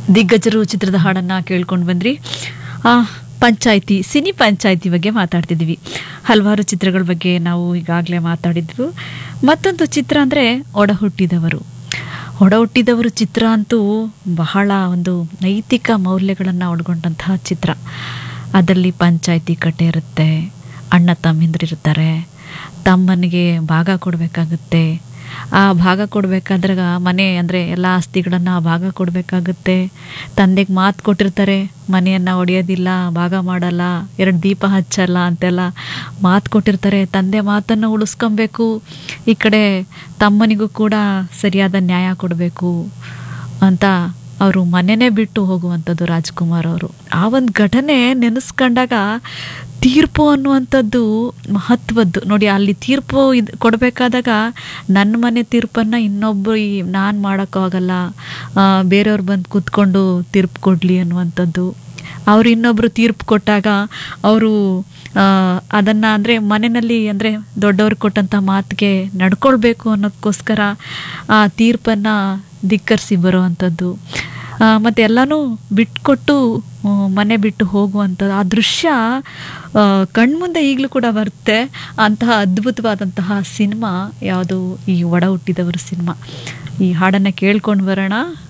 ದಿಗ್ಗಜರು ಚಿತ್ರದ ಹಾಡನ್ನು ಕೇಳ್ಕೊಂಡು ಬಂದ್ರಿ ಆ, ಪಂಚಾಯ್ತಿ ಸಿನಿ ಪಂಚಾಯ್ತಿ ಬಗ್ಗೆ ಮಾತಾಡ್ತಿದ್ವಿ ಹಲವಾರು ಚಿತ್ರಗಳ ಬಗ್ಗೆ ನಾವು ಈಗಾಗಲೇ ಮಾತಾಡಿದ್ವು ಮತ್ತೊಂದು ಚಿತ್ರ ಅಂದರೆ ಒಡ ಹುಟ್ಟಿದವರು ಒಡ ಹುಟ್ಟಿದವರು ಚಿತ್ರ ಅಂತೂ ಬಹಳ ಒಂದು ನೈತಿಕ ಮೌಲ್ಯಗಳನ್ನು ಒಳಗೊಂಡಂತಹ ಚಿತ್ರ ಅದರಲ್ಲಿ ಪಂಚಾಯ್ತಿ ಕಟ್ಟೆ ಇರುತ್ತೆ ಅಣ್ಣ ತಮ್ಮಂದಿರಿರ್ತಾರೆ ತಮ್ಮನಿಗೆ ಭಾಗ ಕೊಡಬೇಕಾಗುತ್ತೆ ಆ ಭಾಗ ಕೊಡಬೇಕಾದ್ರೆ ಮನೆ ಅಂದರೆ ಎಲ್ಲ ಆಸ್ತಿಗಳನ್ನು ಭಾಗ ಕೊಡಬೇಕಾಗುತ್ತೆ ತಂದೆಗೆ ಮಾತು ಕೊಟ್ಟಿರ್ತಾರೆ ಮನೆಯನ್ನು ಒಡೆಯೋದಿಲ್ಲ ಭಾಗ ಮಾಡಲ್ಲ ಎರಡು ದೀಪ ಹಚ್ಚಲ್ಲ ಅಂತೆಲ್ಲ ಮಾತು ಕೊಟ್ಟಿರ್ತಾರೆ ತಂದೆ ಮಾತನ್ನು ಉಳಿಸ್ಕೊಬೇಕು ಈ ಕಡೆ ತಮ್ಮನಿಗೂ ಕೂಡ ಸರಿಯಾದ ನ್ಯಾಯ ಕೊಡಬೇಕು ಅಂತ ಅವರು ಮನೆನೇ ಬಿಟ್ಟು ಹೋಗುವಂಥದ್ದು ರಾಜ್ಕುಮಾರ್ ಅವರು ಆ ಒಂದು ಘಟನೆ ನೆನೆಸ್ಕೊಂಡಾಗ ತೀರ್ಪು ಅನ್ನುವಂಥದ್ದು ಮಹತ್ವದ್ದು ನೋಡಿ ಅಲ್ಲಿ ತೀರ್ಪು ಇದು ಕೊಡಬೇಕಾದಾಗ ನನ್ನ ಮನೆ ತೀರ್ಪನ್ನು ಇನ್ನೊಬ್ಬರು ಈ ನಾನು ಮಾಡೋಕ್ಕಾಗಲ್ಲ ಆ, ಬೇರೆಯವ್ರು ಬಂದು ಕೂತ್ಕೊಂಡು ತೀರ್ಪು ಕೊಡಲಿ ಅನ್ನುವಂಥದ್ದು ಅವ್ರು ಇನ್ನೊಬ್ಬರು ತೀರ್ಪು ಕೊಟ್ಟಾಗ ಅವರು ಅದನ್ನು ಅಂದರೆ ಮನೆಯಲ್ಲಿ ಅಂದರೆ ದೊಡ್ಡವ್ರು ಕೊಟ್ಟಂಥ ಮಾತಿಗೆ ನಡ್ಕೊಳ್ಬೇಕು ಅನ್ನೋದಕ್ಕೋಸ್ಕರ ಆ ತೀರ್ಪನ್ನು ಧಿಕ್ಕರಿಸಿ ಬರುವಂಥದ್ದು ಮತ್ತು ಎಲ್ಲನೂ ಬಿಟ್ಕೊಟ್ಟು ಆ, ಮನೆ ಬಿಟ್ಟು ಹೋಗುವಂಥದ್ದು ಆ ದೃಶ್ಯ ಆ, ಕಣ್ಮುಂದೆ ಈಗಲೂ ಕೂಡ ಬರುತ್ತೆ ಅಂತಹ ಅದ್ಭುತವಾದಂತಹ ಸಿನಿಮಾ ಯಾವುದು ಈ ಒಡ ಹುಟ್ಟಿದವರು ಸಿನಿಮಾ ಈ ಹಾಡನ್ನು ಕೇಳ್ಕೊಂಡು ಬರೋಣ